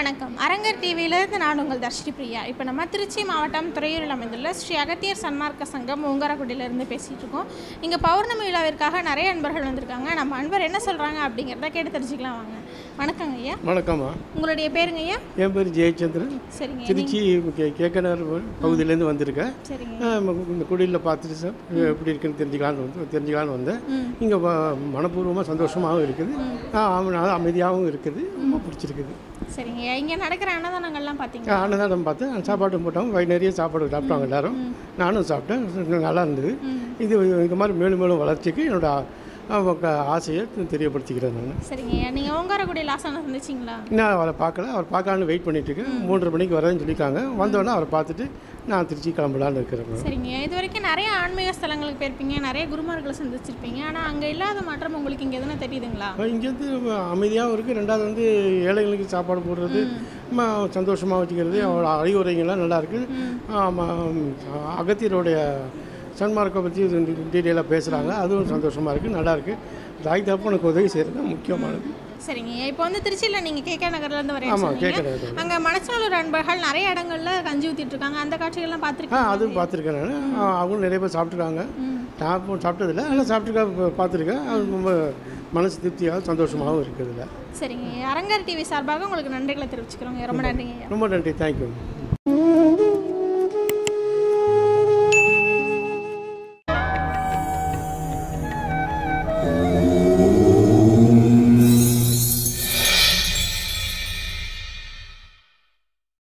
வணக்கம் அரங்கர் டிவியிலிருந்து நான் உங்கள் தர்ஷினி பிரியா இப்போ நம்ம திருச்சி மாவட்டம் துறையூரில் அமைந்துள்ள ஸ்ரீ அகத்தியர் சன்மார்க்க சங்கம் ஊங்கரக்குடியிலேருந்து பேசிகிட்டு இருக்கோம் இங்கே பௌர்ணமி விழாவிற்காக நிறைய அன்பர்கள் வந்திருக்காங்க நம்ம அன்பர் என்ன சொல்கிறாங்க அப்படிங்கிறத கேட்டு தெரிஞ்சுக்கலாம் வாங்க வணக்கங்க ஐயா வணக்கம்மா உங்களுடைய பேருங்க ஐயா என் பேர் ஜெயச்சந்திரன் சரிங்க திருச்சி கே கேக்கனர் பகுதியிலேருந்து வந்திருக்கேன் சரிங்க ஆ, ம- இந்த குடியில் பார்த்துட்டு சார் எப்படி இருக்குன்னு தெரிஞ்சுக்கலான்னு வந்து தெரிஞ்சுக்கலான்னு வந்தேன் ம். இங்கே மனப்பூர்வமாக சந்தோஷமாகவும் இருக்குது ஆ, ஆமா, நல்லா அமைதியாகவும் இருக்குது ரொம்ப பிடிச்சிருக்குது சரிங்க ஐயா இங்கே நடக்கிற அன்னதானங்கள்லாம் பார்த்தீங்க ஆ, அன்னதானம் பார்த்தேன் சாப்பாடு போட்டோம் வயிறு நிறைய சாப்பாடு சாப்பிட்டாங்க எல்லாரும் நானும் சாப்பிட்டேன் நல்லா இருந்தது இது இந்த மாதிரி மேலும் மேலும் வளர்ச்சிக்கு என்னோட ஆ, ஆ, ஆசையை தெரியப்படுத்திக்கிறேன் நான் சரிங்க ஐயா நீங்கள் ஓங்காரக்குடியில் ஆசானம் சந்திச்சிங்களா நான் அவரை பார்க்கல அவர் பார்க்கலான்னு வெயிட் பண்ணிட்டு இருக்கேன் மூன்றரை மணிக்கு வரேன்னு சொல்லியிருக்காங்க வந்தோடனே அவரை பார்த்துட்டு நான் திருச்சி கிளம்பலான்னு இருக்கிறேன் சரிங்க ஐயா இது வரைக்கும் நிறைய ஆன்மீக ஸ்தலங்களுக்கு போயிருப்பீங்க நிறைய குருமார்களை சந்திச்சிருப்பீங்க ஆனால் அங்கே இல்லாத மாற்றம் உங்களுக்கு இங்கே எதுனா தெரியுதுங்களா இங்கேருந்து அமைதியாகவும் இருக்குது ரெண்டாவது வந்து ஏழைகளுக்கு சாப்பாடு போடுறது ம, சந்தோஷமா வச்சுக்கிறது அவரோட அறிவுரைங்கள்லாம் நல்லா இருக்குது ஆமாம், அகத்தியருடைய சன்மார்க்கை பற்றி டீட்டெயிலாக பேசுகிறாங்க அதுவும் சந்தோஷமாக இருக்குது நல்லா இருக்குது தாய் தப்பனுக்கு உதவி செய்கிறது தான் முக்கியமானது சரிங்க ஐயா இப்போ வந்து திருச்சியில் நீங்கள் கேகே நகர்லேருந்து வரேன் ஆமாம் சொன்னீங்க கேட்குறேன் அங்கே மணச்சநல்லூர் அன்பர்கள் நிறைய இடங்கள்ல கஞ்சி ஊற்றிட்டு இருக்காங்க அந்த காட்சிகள்லாம் ஆ பார்த்துருக்கீங்க அதுவும் பார்த்துருக்கேன் நான் அவங்களும் நிறைய பேர் சாப்பிட்ருக்காங்க நான் இப்போ சாப்பிட்டதில்ல ஆனால் சாப்பிட்டுருக்கேன் பார்த்துருக்கேன் அது ரொம்ப மனசு திருப்தியாக சந்தோஷமாகவும் இருக்குதுல்ல சரிங்க ஐயா. அரங்கர் டிவி சார்பாக உங்களுக்கு நன்றிகளை தெரிவிச்சுக்கிறோங்க ரொம்ப நன்றிங்க ஐயா ரொம்ப நன்றி தேங்க்யூ